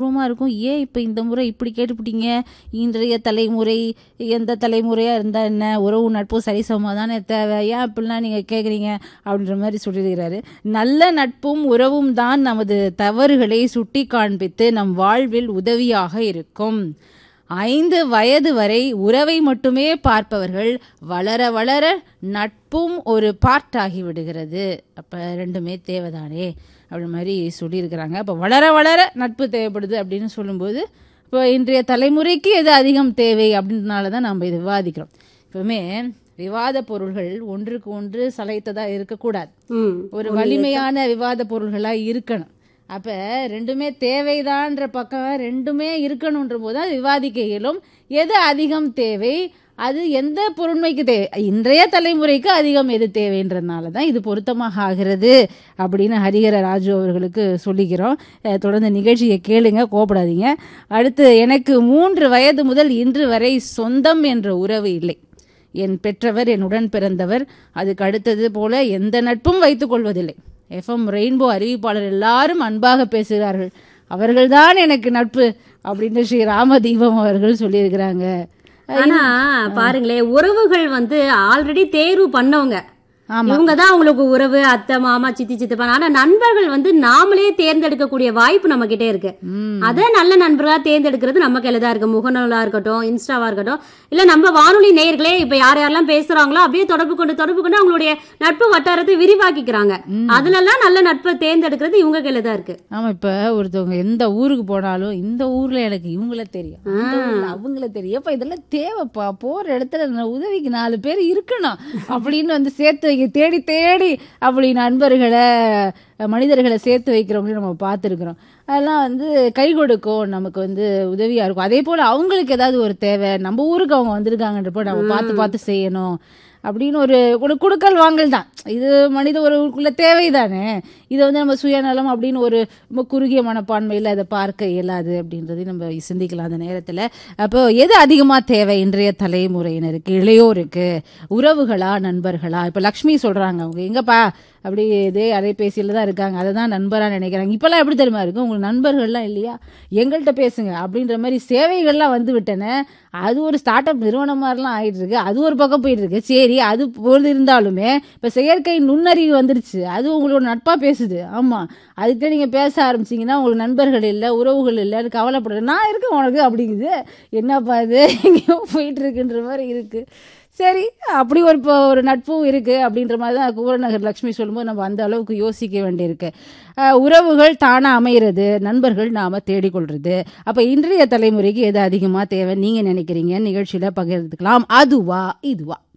ஆர்வமாக இருக்கும் ஏன் இப்போ இந்த முறை இப்படி கேட்டுப்பிட்டீங்க இன்றைய தலைமுறை எந்த தலைமுறையாக இருந்தால் என்ன உறவு நட்பும் சரிசமமாக தானே தேவை ஏன் இப்படிலாம் நீங்கள் கேட்குறீங்க அப்படின்ற மாதிரி சொல்லியிருக்கிறாரு நல்ல நட்பும் உறவும் தான் நமது தவறுகளை சுட்டி காண்பித்து நம் வாழ்வில் உதவியாக இருக்கும் ஐந்து வயது வரை உறவை மட்டுமே பார்ப்பவர்கள் வளர வளர நட்பும் ஒரு பார்ட் ஆகி விடுகிறது அப்போ ரெண்டுமே தேவைதானே அப்படி மாதிரி சொல்லியிருக்கிறாங்க அப்போ வளர வளர நட்பு தேவைப்படுது அப்படின்னு சொல்லும்போது இப்போ இன்றைய தலைமுறைக்கு எது அதிகம் தேவை அப்படின்றனால தான் நம்ம இது விவாதிக்கிறோம் எப்பவுமே விவாத பொருள்கள் ஒன்றுக்கு ஒன்று சளைத்ததா இருக்கக்கூடாது ம் ஒரு வலிமையான விவாத பொருள்களா இருக்கணும் அப்ப ரெண்டுமே தேவைதான்ற பக்கம் ரெண்டுமே இருக்கணுன்ற போது தான் விவாதிக்க இயலும் எது அதிகம் தேவை அது எந்த பொருண்மைக்கு தேவை இன்றைய தலைமுறைக்கு அதிகம் எது தேவைன்றதுனால தான் இது பொருத்தமாக ஆகிறது அப்படின்னு ஹரிஹர ராஜு அவர்களுக்கு சொல்லிக்கிறோம் அஹ் தொடர்ந்து நிகழ்ச்சியை கேளுங்க கோபப்படாதீங்க அடுத்து எனக்கு மூன்று வயது முதல் இன்று வரை சொந்தம் என்ற உறவு இல்லை என் பெற்றவர் என் உடன் பிறந்தவர் அதுக்கு அடுத்தது போல எந்த நட்பும் வைத்துக் கொள்வதில்லை எஃப்எம் ரெயின்போ அறிவிப்பாளர் எல்லாரும் அன்பாக பேசுகிறார்கள் அவர்கள்தான் எனக்கு நட்பு அப்படின்னு ஸ்ரீ ராமதீபம் அவர்கள் சொல்லியிருக்கிறாங்க ஆனா பாருங்களேன் உறவுகள் வந்து ஆல்ரெடி தேர்வு பண்ணவங்க ஆமா. இவங்க தான் அவங்களுக்கு உறவு அத்தை மாமா சித்தி சித்தப்பா ஆனா நண்பர்கள் வந்து நாமளே தேர்ந்தெடுக்கக்கூடிய வாய்ப்பு நம்ம கிட்டே இருக்கு ம். அதே நல்ல நண்பர்களா தேர்ந்தெடுக்கிறது நம்ம கையில தான் இருக்கு முகநூலா இருக்கட்டும் இன்ஸ்டாவா இருக்கட்டும் இல்ல நம்ம வானொலி நேயர்களே இப்ப யார் யாரெல்லாம் பேசுறாங்களோ அப்படியே தொடர்பு கொண்டு தொடர்பு கொண்டு அவங்களுடைய நட்பு வட்டாரத்தை விரிவாக்கிக்கிறாங்க அதுல எல்லாம் நல்ல நட்பை தேர்ந்தெடுக்கிறது இவங்க கையில தான் இருக்கு ஆமா இப்ப ஒருத்தவங்க எந்த ஊருக்கு போனாலும் இந்த ஊர்ல எனக்கு இவங்கள தெரியும் அந்த ஊர்ல அவங்கள தெரியும் அப்ப இதெல்லாம் தேவைப்பா போற இடத்துல நான் உதவிக்கு நாலு பேர் இருக்கணும் அப்படின்னு வந்து சேர்த்து வைக்க தேடி தேடி அப்படி நண்பர்களை மனிதர்களை சேர்த்து வைக்கிறவங்களையும் நம்ம பார்த்துருக்குறோம் அதெல்லாம் வந்து கை கொடுக்கும் நமக்கு வந்து உதவியா இருக்கும் அதே போல அவங்களுக்கு ஏதாவது ஒரு தேவை நம்ம ஊருக்கு அவங்க வந்திருக்காங்கன்றப்போ நம்ம பார்த்து பார்த்து செய்யணும் அப்படின்னு ஒரு ஒரு குடுக்கல் வாங்கல் தான் இது மனித உறவுக்குள்ள தேவைதானே இதை வந்து நம்ம சுயநலம் அப்படின்னு ஒரு ரொம்ப குறுகிய மனப்பான்மையில் அதை பார்க்க இயலாது அப்படின்றதையும் நம்ம சிந்திக்கலாம் அந்த நேரத்தில் அப்போ எது அதிகமாக தேவை இன்றைய தலைமுறையினருக்கு இளையோருக்கு உறவுகளா நண்பர்களா இப்போ லக்ஷ்மி சொல்கிறாங்க அவங்க எங்கப்பா அப்படி இதே அலைபேசியில் தான் இருக்காங்க அதை தான் நண்பராக நினைக்கிறாங்க இப்போல்லாம் எப்படி தெரியுமா இருக்கு உங்களுக்கு நண்பர்கள்லாம் இல்லையா எங்கள்கிட்ட பேசுங்க அப்படின்ற மாதிரி சேவைகள்லாம் வந்து விட்டன அது ஒரு ஸ்டார்ட் அப் நிறுவனம் மாதிரிலாம் ஆயிட்டு இருக்கு அது ஒரு பக்கம் போயிட்டு இருக்கு சரி அது பொழுது இருந்தாலுமே இப்போ செயற்கை நுண்ணறிவு வந்துருச்சு அது உங்களோட நட்பா பேசுது ஆமா அதுக்கிட்ட நீங்க பேச ஆரம்பிச்சீங்கன்னா உங்களுக்கு நண்பர்கள் இல்லை உறவுகள் இல்லைன்னு கவலைப்படுற நான் இருக்கேன் உனக்கு அப்படிங்குது என்னப்பா இது எங்கேயோ போயிட்டு இருக்குன்ற மாதிரி இருக்கு சரி அப்படி ஒரு இப்போ ஒரு நட்பும் இருக்கு அப்படின்ற மாதிரி தான் குமரநகர் லக்ஷ்மி சொல்லும்போது நம்ம அந்த அளவுக்கு யோசிக்க வேண்டியிருக்கு அஹ் உறவுகள் தானா அமைகிறது நண்பர்கள் நாம தேடிக்கொள்றது அப்ப இன்றைய தலைமுறைக்கு எது அதிகமா தேவை நீங்க நினைக்கிறீங்க நிகழ்ச்சியில பகிர்ந்துக்கலாம் அதுவா இதுவா